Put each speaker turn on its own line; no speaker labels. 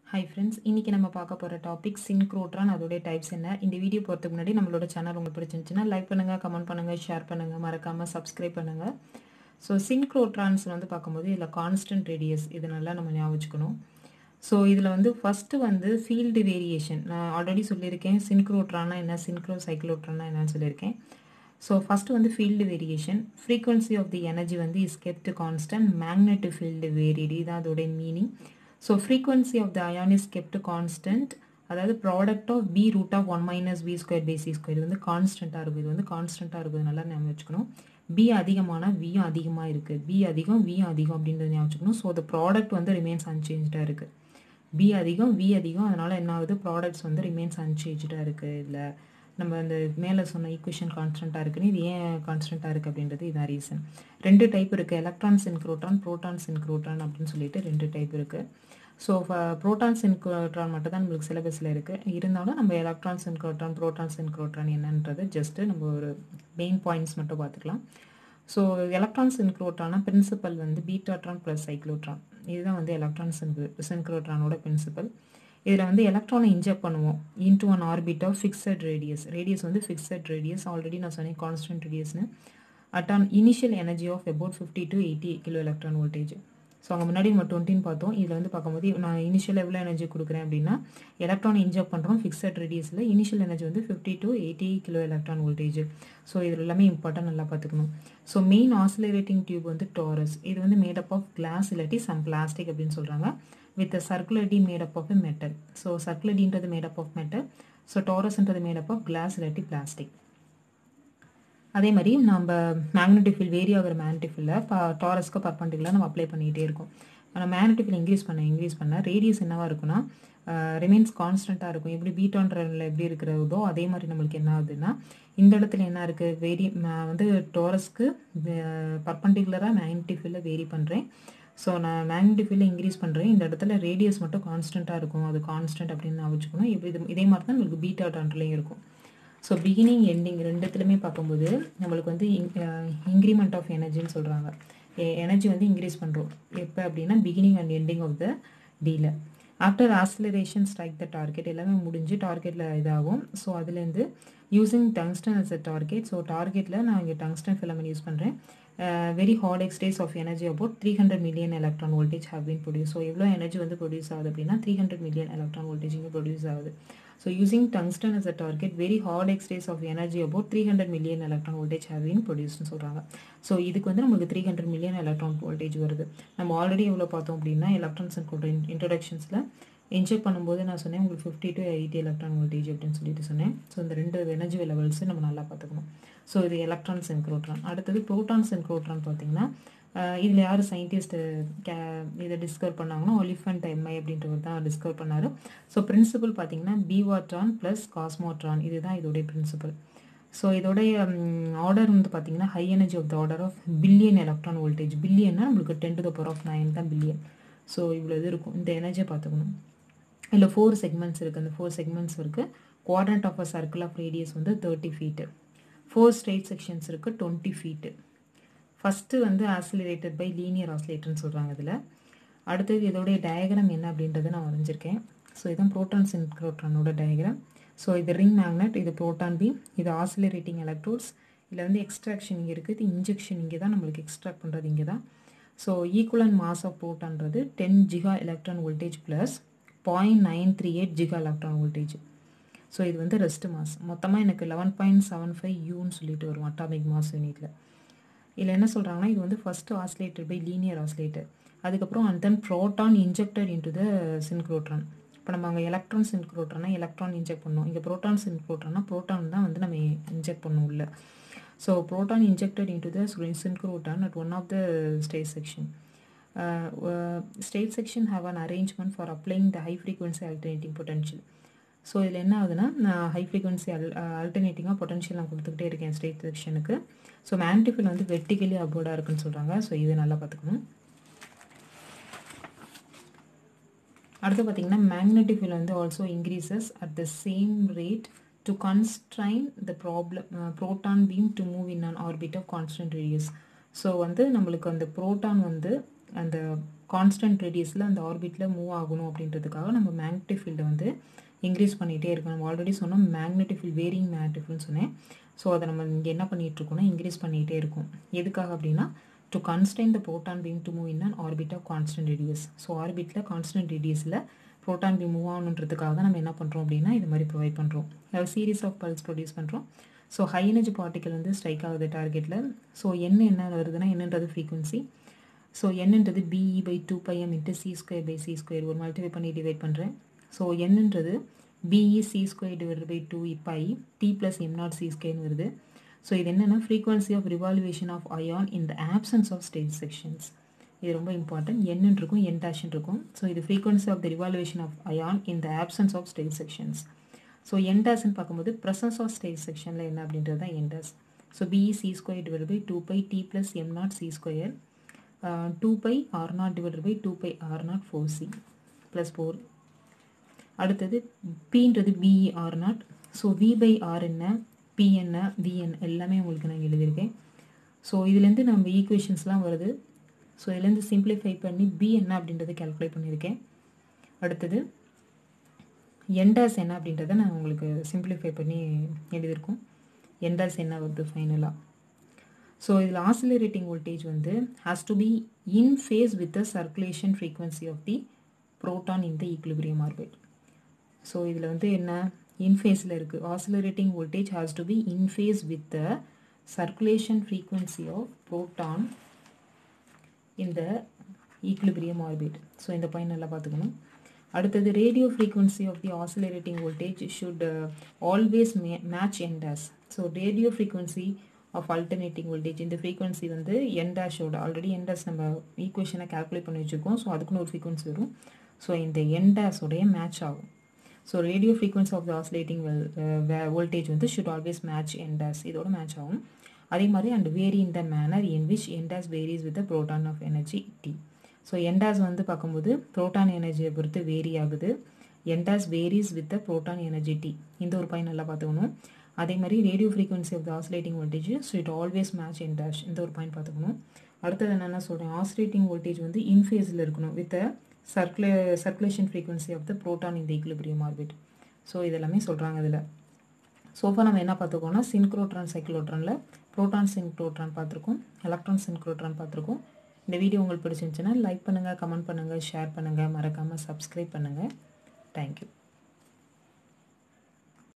hi friends இன்றைக்கி நம்ம பார்க்க போகிற டாபிக் சின்க்ரோட்ரான் அதோடைய டைப்ஸ் என்ன இந்த வீடியோ போகிறதுக்கு முன்னாடி நம்மளோட சேனல் உங்களுக்கு பிடிச்சிருந்துச்சுன்னா லைக் பண்ணுங்கள் கமெண்ட் பண்ணுங்கள் ஷேர் பண்ணுங்கள் மறக்காமல் சப்ஸ்கிரைப் பண்ணுங்கள் ஸோ சின்க்ரோட்ரான்ஸ் வந்து பார்க்கும்போது இதில் கான்ஸ்டன்ட் ரேடியஸ் இது நல்லா நம்ம ஞாபகம் வச்சுக்கணும் ஸோ இதில் வந்து ஃபஸ்ட்டு வந்து ஃபீல்டு வேரியேஷன் நான் ஆல்ரெடி சொல்லியிருக்கேன் சின்க்ரோட்ரானா என்ன சின்க்ரோ சைக்ளோட்ரானா என்னன்னு சொல்லியிருக்கேன் ஸோ ஃபஸ்ட்டு வந்து field variation frequency of the energy வந்து is kept constant magnetic field varied இதுதான் அதோடைய meaning so frequency of the ion is kept constant அதாவது product of B root of one minus B square by C square இது வந்து கான்ஸ்டண்ட்டாக இருக்கும் இது வந்து கான்ஸ்டண்ட்டாக இருக்குது நல்லா ஞாபகம் வச்சுக்கணும் பி அதிகமான வியும் அதிகமாக இருக்குது பி அதிகம் வியும் அதிகம் அப்படின்றத ஞாபகம் வச்சுக்கணும் ஸோ த ப்ராடக்ட் வந்து ரிமைன்ஸ் அன்சேஞ்சாக இருக்குது பி அதிகம் வி அதிகம் அதனால் என்ன ஆகுது ப்ராடக்ட்ஸ் வந்து ரிமைன்ஸ் அன்சேஞ்சாக இருக்குது இல்லை நம்ம அந்த மேலே சொன்ன ஈக்குவேஷன் கான்ஸ்டண்ட்டாக இருக்குன்னு இது ஏன் கான்ஸ்டண்ட்டாக இருக்குது அப்படின்றது இதான் ரீசன் ரெண்டு டைப் இருக்குது எலக்ட்ரான் சின்க்ரோட்ரான் ப்ரோட்டான் சின்க்ரோட்ரான் அப்படின்னு சொல்லிட்டு ரெண்டு டைப் இருக்குது ஸோ ப்ரோட்டான் சின்க்ரோட்ரான் மட்டும் தான் நம்மளுக்கு சிலபஸில் இருக்குது இருந்தாலும் நம்ம எலக்ட்ரான் சின்க்ரோட்ரான் ப்ரோட்டான் சின்க்ரோட்ரான் என்னன்றது ஜஸ்ட்டு நம்ம ஒரு மெயின் பாயிண்ட்ஸ் மட்டும் பார்த்துக்கலாம் ஸோ எலக்ட்ரான் சின்க்ரோட்ரானா பிரின்சிபல் வந்து பீட்டாட்ரான் ப்ளஸ் சைக்ளோட்ரான் இதுதான் வந்து எலக்ட்ரான் சின்க்ரோ சின்க்ரோட்ரானோட பிரின்சிபல் இதில் வந்து எலக்ட்ரானை இன்ஜெக்ட் பண்ணுவோம் into one orbit of fixed radius radius வந்து ஃபிக்ஸட் ரேடியஸ் ஆல்ரெடி நான் சொன்னேன் கான்ஸ்டன்ட் ரேடியஸ்னு at an initial energy of about fifty to eighty kilo electron voltage so அங்கே முன்னாடி நம்ம டுவெண்ட்டின்னு பார்த்தோம் இதில் வந்து பார்க்கும்போது நான் இனிஷியல் எவ்வளோ எனர்ஜி கொடுக்குறேன் அப்படின்னா எலக்ட்ரான் இன்ஜெக்ட் பண்ணுறோம் ஃபிக்ஸட் ரேடியஸில் இனிஷியல் எனர்ஜி வந்து fifty to eighty kilo electron voltage so இது எல்லாமே இம்பார்ட்டன்ட் நல்லா பார்த்துக்கணும் ஸோ மெயின் ஆசிலரேட்டிங் டியூப் வந்து டாரஸ் இது வந்து மேடப் ஆஃப் கிளாஸ் இல்லாட்டி சம் பிளாஸ்டிக் அப்படின்னு சொல்கிறாங்க with circularity made up of a metal so சர்க்குலரின்றது மேடப் ஆஃப் மெட்டல் ஸோ டாரஸ்ன்றது மேடப் ஆஃப் கிளாஸ் இல்லாட்டி பிளாஸ்டிக் அதே மாதிரி நம்ம மேக்னெட்டிக் ஃபீல்ட் வேரி ஆகிற மேக்னெட்டிக் ஃபீல்டில் இப்போ டாரஸ்க்கு பர்பண்டிகுலர் நம்ம அப்ளை பண்ணிகிட்டே இருக்கோம் ஆனால் மேக்னெட்டிக் ஃபீல்ட் இன்க்ரீஸ் பண்ண இன்க்ரீஸ் பண்ண ரேடியஸ் என்னவாக இருக்குன்னா ரிமைன்ஸ் கான்ஸ்டண்ட்டாக இருக்கும் எப்படி பீட்டான்றதில் எப்படி இருக்கிறதோ அதே மாதிரி நம்மளுக்கு என்ன ஆகுதுன்னா இந்த இடத்துல என்ன இருக்குது வேரி வந்து டாரஸ்க்கு பர்பண்டிகுலராக மேக்னெட்டிக் ஃபீல்டில் வேரி பண்ணுறேன் ஸோ நான் மேக்னெட்டிக் ஃபீல்டில் இன்க்ரீஸ் பண்ணுறேன் இந்த இடத்துல ரேடியஸ் மட்டும் கான்ஸ்டண்ட்டாக இருக்கும் அது கான்ஸ்டன்ட் அப்படின்னு நான் வச்சுக்கணும் இப்போ இது இதே மாதிரி தான் நம்மளுக்கு பீட்டா டான்ட்லேயும் இருக்கும் ஸோ பிகினிங் எண்டிங் ரெண்டுத்துலையுமே பார்க்கும்போது நம்மளுக்கு வந்து இன்க்ரிமெண்ட் ஆஃப் எனர்ஜின்னு சொல்கிறாங்க எனர்ஜி வந்து இன்க்ரீஸ் பண்ணுறோம் எப்போ அப்படின்னா beginning and ending of the deal after acceleration strike the target எல்லாமே முடிஞ்சு டார்கெட்டில் இதாகும் ஸோ அதுலேருந்து using tungsten as a target so டார்கெட்டில் நான் இங்கே டங்ஸ்டன் ஃபிலமெண்ட் யூஸ் பண்ணுறேன் very hot X-rays of energy about three hundred million electron voltage have been produce so எவ்வளோ எனர்ஜி வந்து ப்ரொடியூஸ் ஆகுது அப்படின்னா three hundred million electron voltage இங்கே produce ஆகுது so using tungsten as a target very hot X-rays of energy about three hundred million electron voltage have been ப்ரொடியூஸ்னு சொல்கிறாங்க so இதுக்கு வந்து நமக்கு three hundred million electron voltage வருது நம்ம already எவ்வளோ பார்த்தோம் அப்படின்னா எலக்ட்ரான்ஸ் இன்ட்ரடக்ஷன்ஸில் இன்ஜெக்ட் பண்ணும்போது நான் சொன்னேன் உங்களுக்கு fifty to eighty electron voltage அப்படின்னு சொல்லிட்டு சொன்னேன் ஸோ இந்த ரெண்டு எனர்ஜி லெவல்ஸு நம்ம நல்லா பார்த்துக்கணும் ஸோ இது எலக்ட்ரான் சென்க்ரோட்ரான் அடுத்தது ப்ரோட்டான் சென்க்ரோட்ரான் பார்த்தீங்கன்னா இதில் யார் சயின்டிஸ்ட்டு கே இதை டிஸ்கவர் பண்ணாங்கன்னா ஒலிஃபண்ட் எம்ஐ அப்படின்றவர் தான் டிஸ்கவர் பண்ணார் ஸோ பிரின்சிபல் பார்த்தீங்கன்னா பீவாட்ரான் ப்ளஸ் காஸ்மோட்ரான் இதுதான் இதோடைய பிரின்சிபல் ஸோ இதோடைய ஆர்டர் வந்து பார்த்தீங்கன்னா high energy of the order of billion electron voltage பில்லியன்னா நம்மளுக்கு ten to the power of nine தான் பில்லியன் ஸோ இவ்வளோ இது இருக்கும் இந்த எனர்ஜியை பார்த்துக்கணும் இல்லை ஃபோர் செக்மெண்ட்ஸ் இருக்குது அந்த ஃபோர் செக்மெண்ட்ஸ் இருக்குது quadrant of a circle of radius வந்து thirty feet four straight sections இருக்குது டுவெண்ட்டி ஃபீட்டு ஃபஸ்ட்டு வந்து ஆசிலரேட்டட் பை லீனியர் ஆசிலேட்டர்னு சொல்கிறாங்க இதில் அடுத்தது இதோடைய டயக்ராம் என்ன அப்படின்றத நான் வரைஞ்சிருக்கேன் ஸோ இதுதான் ப்ரோட்டான் சின்க்ரோட்ரானோட டயக்ராம் ஸோ இது ரிங் மேக்னெட் இது ப்ரோட்டான் பீம் இது ஆசிலரேட்டிங் எலக்ட்ரோட்ஸ் இதில் வந்து எக்ஸ்ட்ராக்ஷன் இங்கே இருக்குது இது இன்ஜெக்ஷன் இங்கே தான் நம்மளுக்கு எக்ஸ்ட்ராக்ட் பண்ணுறது இங்கே தான் ஸோ ஈக்குவலன் மாஸ் ஆஃப் ப்ரோட்டான்றது ten giga electron voltage plus point nine three eight giga electron voltage so இது வந்து ரெஸ்ட் மாஸ் மொத்தமாக எனக்கு லெவன் பாயிண்ட் செவன் ஃபைவ் யூன்னு சொல்லிட்டு வரும் அட்டாமிக் மாஸ் யூனிட்டில் இதில் என்ன சொல்கிறாங்கன்னா இது வந்து first accelerated by linear accelerator அதுக்கப்புறம் and then proton injected into the synchrotron இப்போ நம்ம அங்கே எலக்ட்ரான் சின்க்ரோட்ரானா எலக்ட்ரான் இன்ஜெக்ட் பண்ணோம் இங்கே ப்ரோட்டான் சின்க்ரோட்ரானா ப்ரோட்டான் தான் வந்து நம்ம இன்ஜெக்ட் பண்ணோம் உள்ள so proton injected into the synchrotron at one of the stage section straight section have an arrangement for applying the high frequency alternating potential so இதில் என்ன ஆகுதுன்னா நான் ஹை ஃப்ரீக்வன்சி அல் அல்டர்னேட்டிங்காக பொட்டன்ஷியல் நான் கொடுத்துக்கிட்டே இருக்கேன் ஸ்டேட் செக்ஷனுக்கு ஸோ மேன்டிஃபில் வந்து வெர்டிகலி அபோர்டாக இருக்குன்னு சொல்கிறாங்க ஸோ இது நல்லா பார்த்துக்கணும் அடுத்து பார்த்தீங்கன்னா மேக்னெட்டிக் ஃபீல் வந்து also increases at the same rate to constrain the problem proton beam to move in an orbit of constant radius so வந்து நம்மளுக்கு அந்த ப்ரோட்டான் வந்து அந்த கான்ஸ்டன்ட் ரேடியஸில் அந்த ஆர்பிட்டில் மூவ் ஆகணும் அப்படின்றதுக்காக நம்ம மேக்னெட்டிக் ஃபீல்டை வந்து இன்க்ரீஸ் பண்ணிகிட்டே இருக்கணும் நம்ம ஆல்ரெடி சொன்னோம் மேக்னெட்டிக் ஃபீல்ட் வேரிங் மேக்னெட்டிக் ஃபீல்ட்னு சொன்னேன் ஸோ அதை நம்ம இங்கே என்ன பண்ணிகிட்டு இருக்கோம்னா இன்க்ரீஸ் பண்ணிகிட்டே இருக்கும் எதுக்காக அப்படின்னா to constrain the proton beam to move in an orbit of constant radius so ஆர்பிட்டில் கான்ஸ்டன்ட் ரேடியஸில் ப்ரோட்டான் பீம் மூவ் ஆகணுன்றதுக்காக தான் நம்ம என்ன பண்ணுறோம் அப்படின்னா இது மாதிரி ப்ரொவைட் பண்ணுறோம் சீரீஸ் ஆஃப் பல்ஸ் ப்ரொடியூஸ் பண்ணுறோம் ஸோ ஹை எனர்ஜி பார்ட்டிக்கல் வந்து ஸ்ட்ரைக் ஆகுது டார்கெட்டில் ஸோ என்ன என்ன வருதுன்னா என்னன்றது ஃப்ரீக்வன்சி ஸோ என்னன்றது BE by two pi M into C square by C square ஒரு மல்டிஃபை பண்ணி டிவைட் பண்ணுறேன் ஸோ என்னன்றது BE C square divide by two pi T plus M naught C ஸ்கொயர்னு வருது ஸோ இது என்னென்னா frequency of revolution of ion in the absence of stage sections இது ரொம்ப இம்பார்ட்டன்ட் என்னன்னு இருக்கும் என் டேஷன் இருக்கும் ஸோ இது frequency of the revolution of ion in the absence of stage sections so என்டாஸ்ன்னு பார்க்கும்போது ப்ரெசன்ஸ் ஆஃப் ஸ்டேஜ் செக்ஷனில் என்ன அப்படின்றது தான் N dash so BE C square divide by two pi T plus M naught C square two pi R naught divide by two pi R naught four C plus four அடுத்தது பின்றது BE R naught so V by R என்ன P என்ன V என்ன எல்லாமே உங்களுக்கு நான் எழுதியிருக்கேன் so இதுலேருந்து நம்ம ஈக்குவேஷன்ஸ்லாம் வருது ஸோ இதுலேருந்து சிம்பிளிஃபை பண்ணி பி என்ன அப்படின்றத கேல்குலேட் பண்ணியிருக்கேன் அடுத்தது என்டாஸ் என்ன அப்படின்றத நான் உங்களுக்கு சிம்பிளிஃபை பண்ணி எழுதியிருக்கோம் என்டாஸ் என்ன வருது ஃபைனலாக ஸோ இதில் ஆசிலரேட்டிங் வோல்டேஜ் வந்து has to be in phase with the circulation frequency of the proton in the equilibrium orbit so இதில் வந்து என்ன இன்ஃபேஸில் இருக்குது oscillating voltage has to be in phase with the circulation frequency of proton இந்த equilibrium orbit so இந்த point நல்லா பார்த்துக்கணும் அடுத்தது radio frequency of the oscillating voltage should always may match N dash so radio frequency of alternating voltage இந்த frequency வந்து என்டாஷோட already என்டாஸ் நம்ம ஈக்குவேஷனை கேல்குலேட் பண்ணி வச்சுருக்கோம் ஸோ அதுக்குன்னு ஒரு ஃப்ரீக்வன்சி வரும் ஸோ இந்த என்டாஸோடைய மேட்ச் ஆகும் so radio frequency of the oscillating voltage வந்து ஷுட் ஆல்வேஸ் மேட்ச் என்டாஸ் இதோட மேட்ச் ஆகும் அதே மாதிரி and vary in the manner in which N dash varies with the proton of energy T so N dash வந்து பார்க்கும்போது ப்ரோட்டான் எனர்ஜியை பொறுத்து வேரி ஆகுது N dash varies with the proton energy T இந்த ஒரு பாயிண்ட் நல்லா பார்த்துக்கணும் அதே மாதிரி radio frequency of the oscillating voltage so it always match N dash இந்த ஒரு பாயிண்ட் பார்த்துக்கணும் அடுத்தது என்னென்ன சொல்கிறேன் ஆசிலேட்டிங் வோல்டேஜ் வந்து இன்ஃபேஸில் இருக்கணும் with circular circulation frequency of the proton இந்த ஈக்குலிபிரியம் ஆர்பிட் ஸோ இதெல்லாமே சொல்கிறாங்க இதில் சோஃபா நம்ம என்ன பார்த்துருக்கோம்னா சின்க்ரோட்ரான் சைக்ளோட்ரானில் ப்ரோட்டான் சின்க்ரோட்ரான் பார்த்துருக்கோம் எலக்ட்ரான் சின்க்ரோட்ரான் பார்த்துருக்கோம் இந்த வீடியோ உங்களுக்கு பிடிச்சிருந்துச்சுன்னா லைக் பண்ணுங்கள் கமெண்ட் பண்ணுங்கள் ஷேர் பண்ணுங்கள் மறக்காமல் சப்ஸ்கிரைப் பண்ணுங்கள் தேங்க்யூ